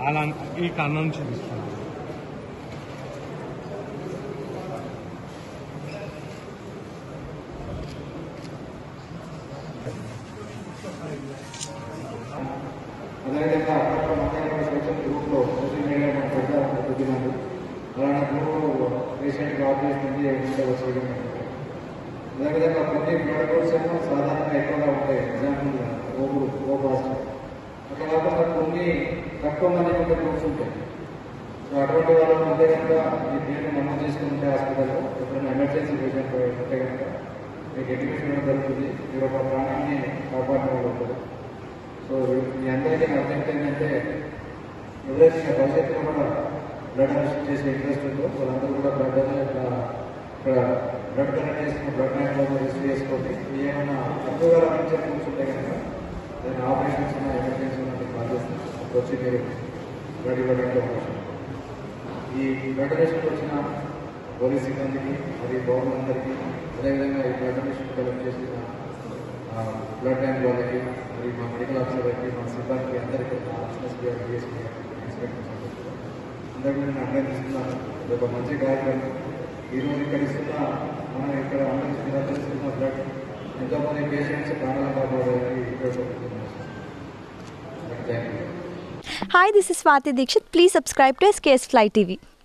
అలా ఈ కన్ను నుంచి తీసుకున్నాను అదేవిధంగా అక్కడ మధ్యాహ్నం సోషల్ గ్రూప్లో సోషల్ మీడియా మనం పెడతారని పొద్దున్నారు అలాంటి గ్రూప్ రీసెంట్గా ఆపరేషన్ ఉంది ఉంటే వచ్చేయడం అదేవిధంగా ప్రతి బ్లడ్ గ్రూప్స్ ఏమో సాధారణంగా ఎక్కువగా ఉంటాయి ఎగ్జాంపుల్ ఓపుడు ఓ పాజిటివ్ అట్లా కాకుండా కొన్ని తక్కువ మంది ఉండే గ్రూప్స్ ఉంటాయి సో అటువంటి వాళ్ళు ఉంటే కనుక మీ పేరు నమోదు చేసుకుంటే హాస్పిటల్లో ఎప్పుడైనా ఎమర్జెన్సీ పేషెంట్ ఉంటే కనుక మీకు ఎడ్యుకేషన్ ఇవ్వడం జరుగుతుంది మీరు ఒక ప్రాణాన్ని కాపాడిన వాళ్ళు ఉంటారు సో మీ అందరికీ నా అర్థం ఏంటంటే ఎవరైతే ఇంకా భవిష్యత్తులో కూడా బ్లడ్ డొనేషన్ చేసే ఇంట్రెస్ట్ ఉందో వాళ్ళందరూ కూడా బ్లడ్ ఇక్కడ బ్లడ్ కనెక్ట్ చేసుకున్న బ్లడ్ బ్యాంక్లో రిజిస్టర్ చేసుకోండి ఏమైనా తక్కువగా రప్పించే కూర్చుంటే కనుక దాని ఆపరేషన్స్ ఉన్న ఎమర్జెన్సీ ఉన్న కాల్ చేస్తాం అప్పుడు వచ్చి మీరు బ్లడ్ ఇవ్వడానికి అవకాశం ఉంది. ఈ బ్లడ్ డొనేషన్కి వచ్చిన పోలీస్ సిబ్బందికి మరియు పౌరులందరికీ అదేవిధంగా ఈ బ్లడ్ డొనేషన్ కలెక్ట్ చేసిన ఆ, బ్లడ్ బ్యాంక్ వాళ్ళకి మరియు మా మెడికల్ ఆఫీసర్కి మా సిబ్బందికి అందరికీ మా ఎస్ఎస్పీ డిఎస్పీ ఇన్స్పెక్టర్ అందరికీ నేను అభినందిస్తున్నాను ఇది ఒక మంచి కార్యక్రమం ఈరోజు ఇక్కడ ఇస్తున్న మనం ఇక్కడ అందరికీ ఇస్తున్న బ్లడ్ ఎంతోమంది పేషెంట్స్ ప్రాణాలు కాపాడడానికి ఉపయోగపడుతుంది thank you Hi, this is Swati Dikshit. Please subscribe to SKS Fly TV.